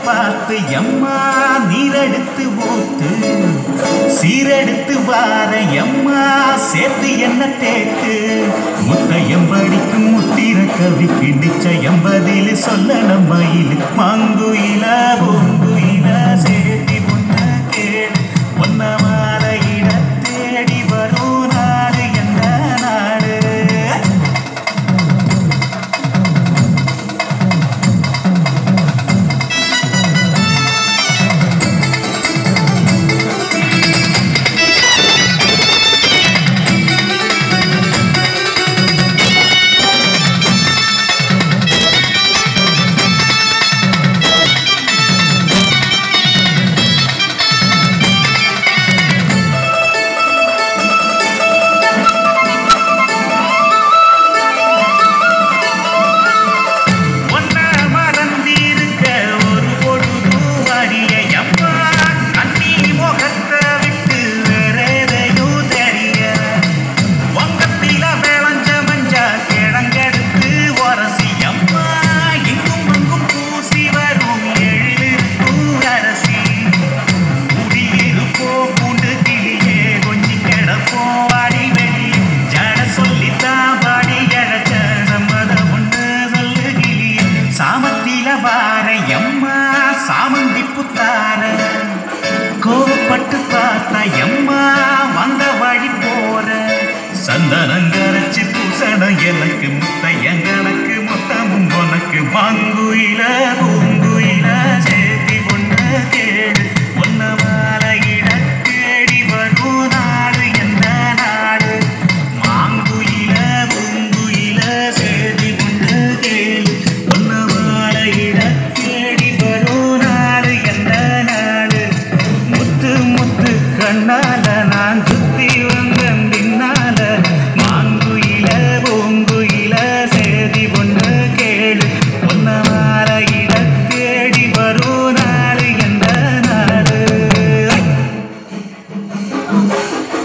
பார்த்து எம்மா நீரெடுத்து ஊத்து சீரெடுத்து வார எம்மா சேர்த்து என்ன தேக்கு முத்தையம் படிக்கும் முத்திர கவிக்கு நிச்சயம் பதில் சொல்லணும் மயில் மாங்குயில பூங்குயில சேர்த்தி ஒன்ன கேளு ஒன்ன மாலையிட தேடி வரும் நாடு எந்த நாடு ஒன்ன மறந்திருக்க ஒரு பொழுது வரிய அம்மா அண்ணி முகத்தை விட்டு வேற எதையும் தெரிய வங்கத்தில விளைஞ்ச மஞ்ச கிழங்கெடுத்து உரசி அம்மா இங்கும் அங்கும் பூசி வரும் எழிலிருக்கும் அரசி குடியிருப்போ பூண்டு கிளியே கொஞ்சி கிடப்போ அடி வெளியே ஜட சொல்லித்தான் பாடி அழைச்ச சம்மதம் ஒன்று சொல்லு கிளியே சாமத்தில வார எம்மா சாமந்தி புத்தார கோவப்பட்டு பார்த்தா எம்மா வந்த வழி போற சந்தனங்கரைச்சு பூசணம் எனக்கு முத்தையங்கணக்கு மொத்தமும் உனக்கு மாங்குயில பூ